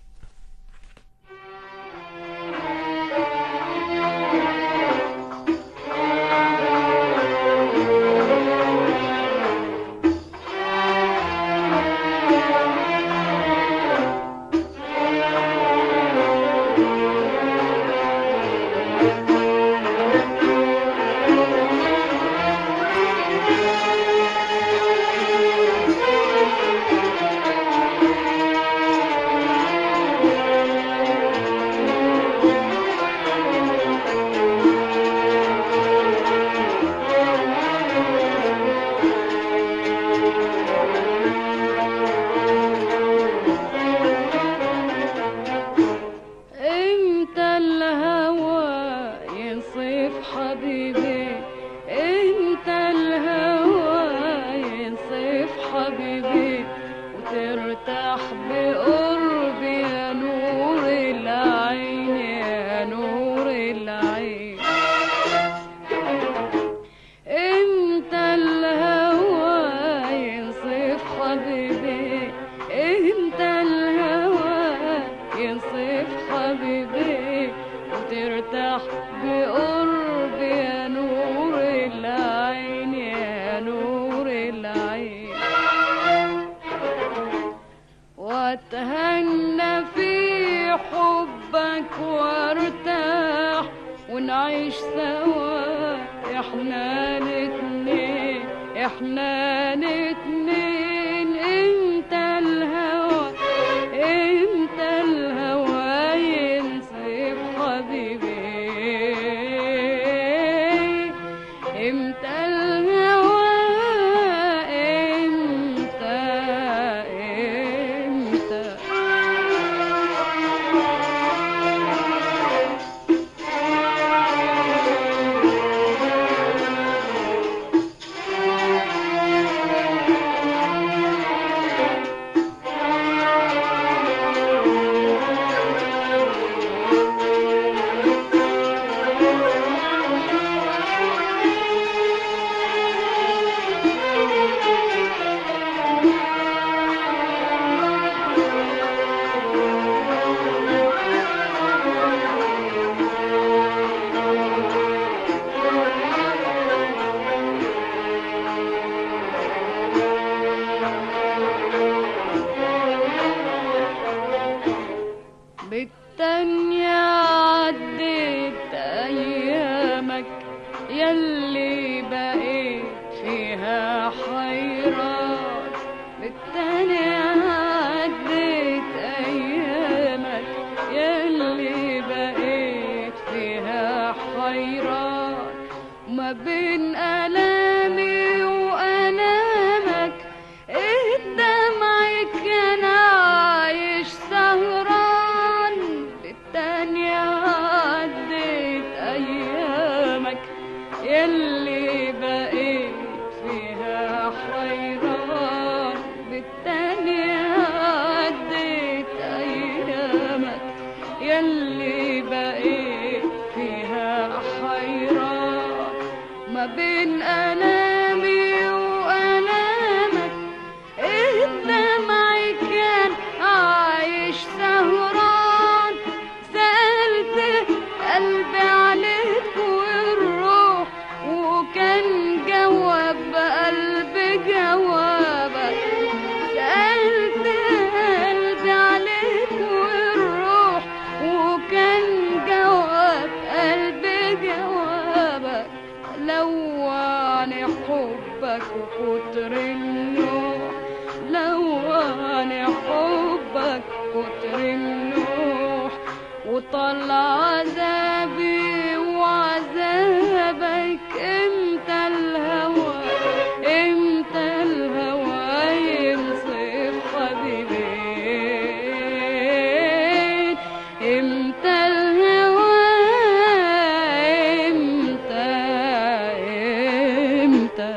امتى الهوى ينصف حبيبي امتى الهوى ينصف حبيبي وترتاح بقربي يا نور العين يا نور العين امتى الهوى ينصف حبيبي امتى الهوى ينصف حبيبي وترتاح بقربي يا نور العين يا نور العين واتهنى في حب حبك وارتاح ونعيش سوا احنا الاتنين احنا الاتنين انت الهوى انت الهوى ينصف حبيبي امتى الهوى امتى امتى بالتانية عديت أيامك يلي بقيت فيها حيران بالتانية عديت أيامك يلي بقيت فيها حيران ما بين ألامي وألامك الدمع كان عايش سهران بالتانية عديت أيامك يلي بقيت فيها حيران بالتانية عديت أيامك يلي بقيت فيها حيران ما بين ألامي وألامك الدمع كان عايش سهران سألت قلبي عليك والروح وكان جواب قلبي جوابك سألت قلبي عليك والروح وكان جواب قلبي جوابك لواني حبك وكتر النوح لواني حبك كتر النوح وطال عذابي وعذابك امتى الهوى امتى الهوى ينصف حبيبي امتى الهوى امتى امتى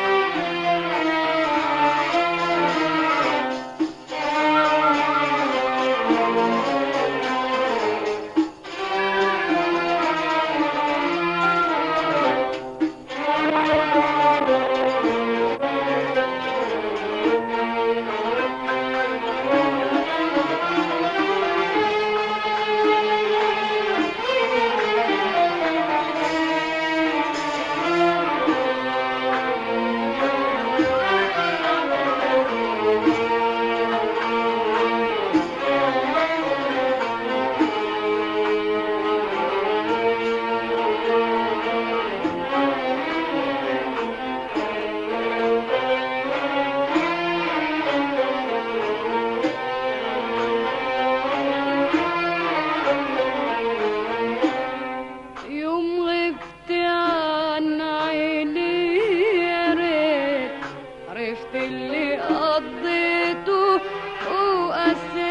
يوم غبت عن عيني يا ريت عرفت اللي قضيته وقسيت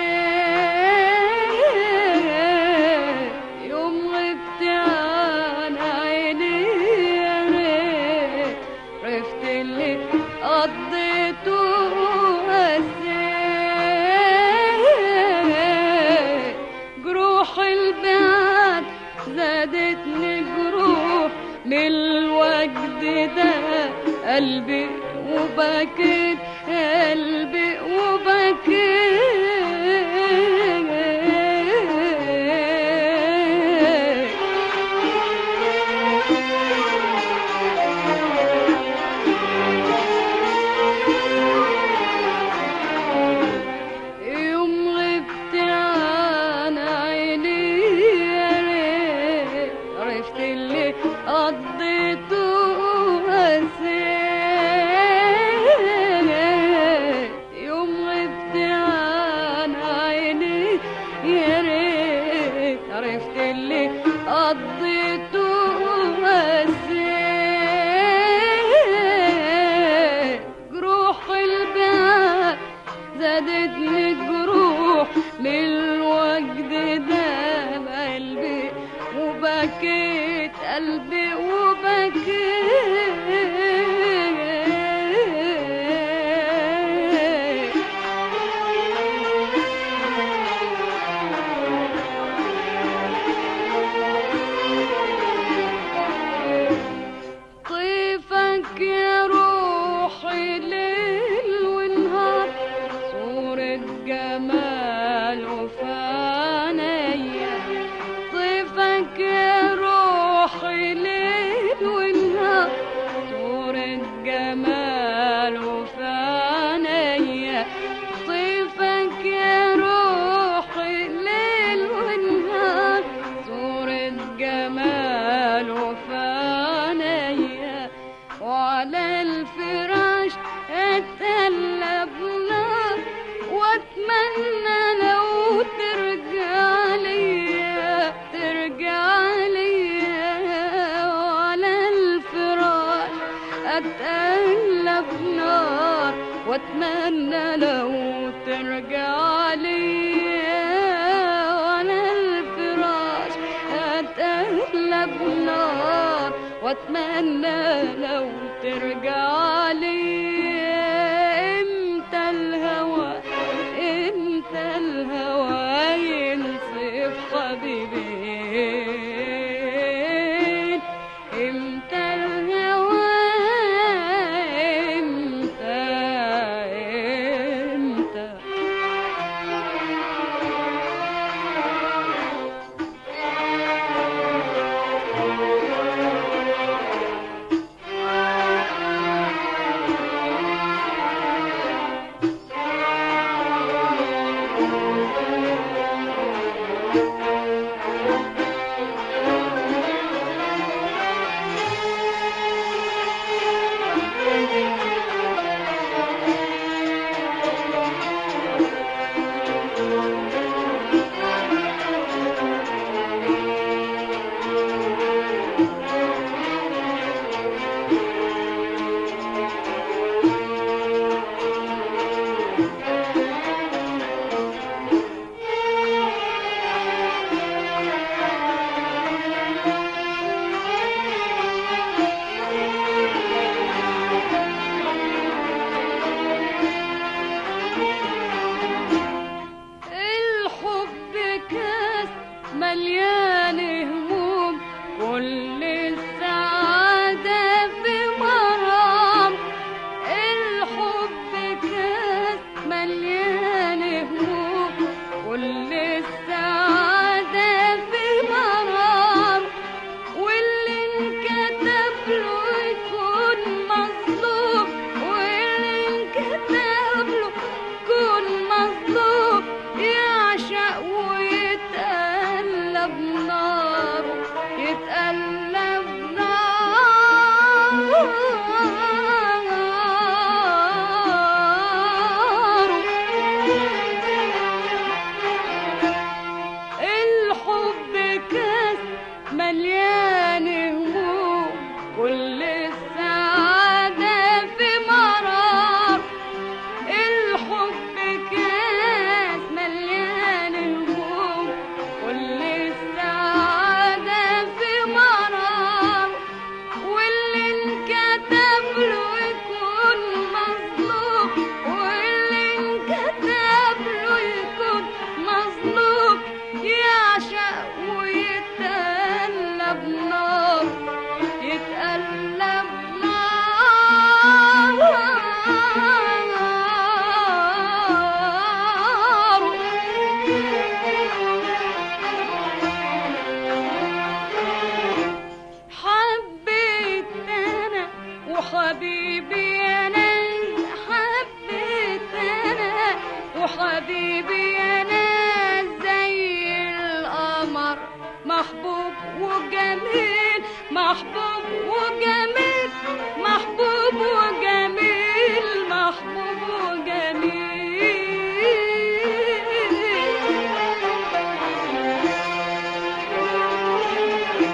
يوم غبت عن عيني يا ريت عرفت اللي قضيته وقسيت جروح البعد زادتني جروح من الوجد ده قلبي وبكيت قلبي وبكيت يوم غبت عن عيني قضيته وهزيت جروح الباب زادتني الجروح من الوجد ده بقلبي وبكيت قلبي وبكيت طيفك يا روحي ليل ونهار صورة جمال وفانية طيفك يا روحي ليل ونهار صورة جمال وفانية طيفك يا روحي ليل ونهار صورة جمال وفانية وعلى الفراش اتقلب نار واتمنى لو ترجع ليا ترجع ليا وعلى الفراش اتقلب نار واتمنى لو ترجع ليا وعلى الفراش اتقلب نار واتمنى لو ترجع ليا امتى الهوى امتى الهوى ينصف حبيبين امتى الهوى امتى امتى الحب كاس مليان هموم كل السعادة في مرام الحب كاس مليان هموم كل السعادة في مرام واللي انكتب له يكون مظلوم واللي انكتب له يكون مظلوم يعشق ويتقلب ناره يتقلب ناره الحب كاس مليان هموم كل السعادة في مرار الحب كاس مليان هموم كل السعادة في مرار واللي انكتب له يكون مظلوم واللي انكتب له يكون مظلوم يعشق ويتقلب نار يتقلب نار حبيت انا وحبيبي انا حبيت انا وحبيبي انا زي القمر محبوب وجميل محبوب وجميل محبوب وجميل محبوب وجميل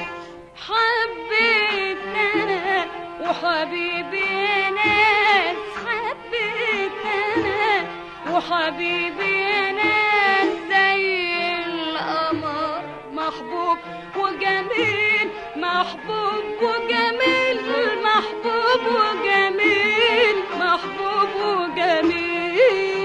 محبوب وجميل محبوب وجميل محبوب وجميل محبوب وجميل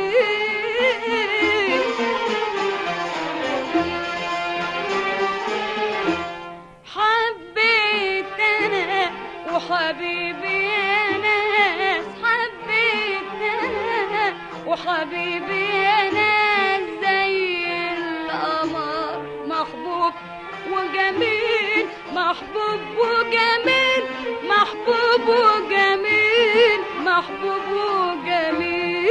حبيت انا وحبيبي يا ناس حبيت انا وحبيبي يا ناس زي القمر محبوب وجميل محبوب وجميل محبوب وجميل محبوب وجميل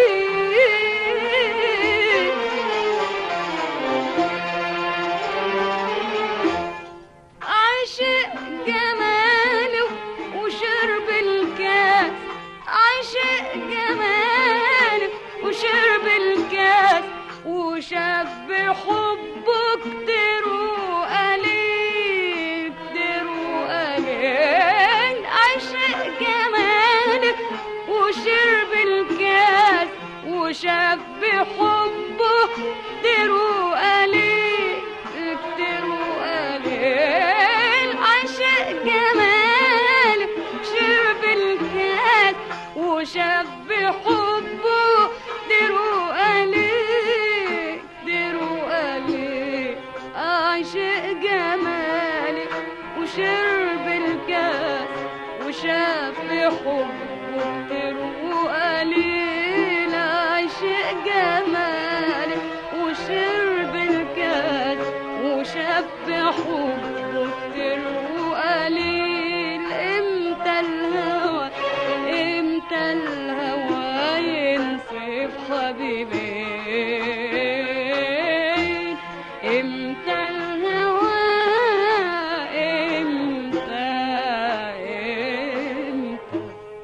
عاشق جماله وشرب الكاس عاشق جماله وشرب الكاس وشاف بحبه كتير وقليل كتير وقليل عاشق جماله وشرب الكاس وشاف بحبه كتير وقليل كتير وقليل عاشق جماله شرب الكاس وشاف بحبه كتير وقليل كتير وقليل عاشق جمالك وشرب الكاس وشاف بحبه كتير وقليل عاشق جمالك وشرب الكاس وشاف بحبه كتير وقليل امتى الهوى امتى الهوى ينصف حبيبين امتى الهوى امتى امتى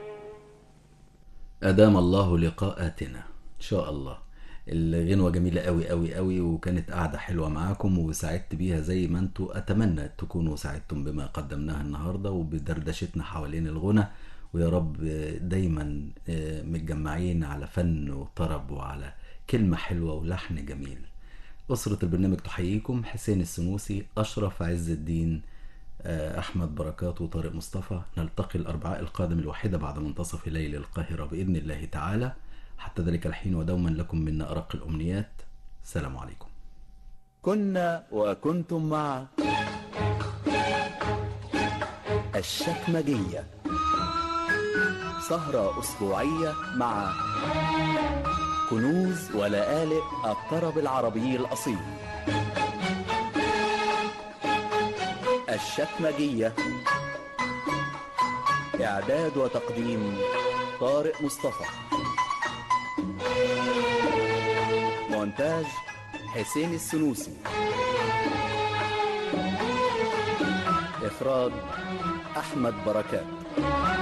أدام الله لقاءاتنا إن شاء الله الغنوة جميلة قوي قوي قوي وكانت قاعدة حلوة معاكم وسعدت بيها زي ما انتوا أتمنى تكونوا سعدتم بما قدمناه النهاردة وبدردشتنا حوالين الغنى ويا رب دايما آه، متجمعين على فن وطرب وعلى كلمة حلوة ولحن جميل أسرة البرنامج تحييكم حسين السنوسي أشرف عز الدين آه، أحمد بركات وطارق مصطفى نلتقي الأربعاء القادم الواحدة بعد منتصف ليل القاهرة بإذن الله تعالى حتى ذلك الحين ودوما لكم منا أرق الأمنيات سلام عليكم كنا وكنتم مع الشكمجية سهرة أسبوعية مع كنوز ولآلئ الطرب العربي الأصيل الشكمجية إعداد وتقديم طارق مصطفى مونتاج حسين السنوسي إخراج أحمد بركات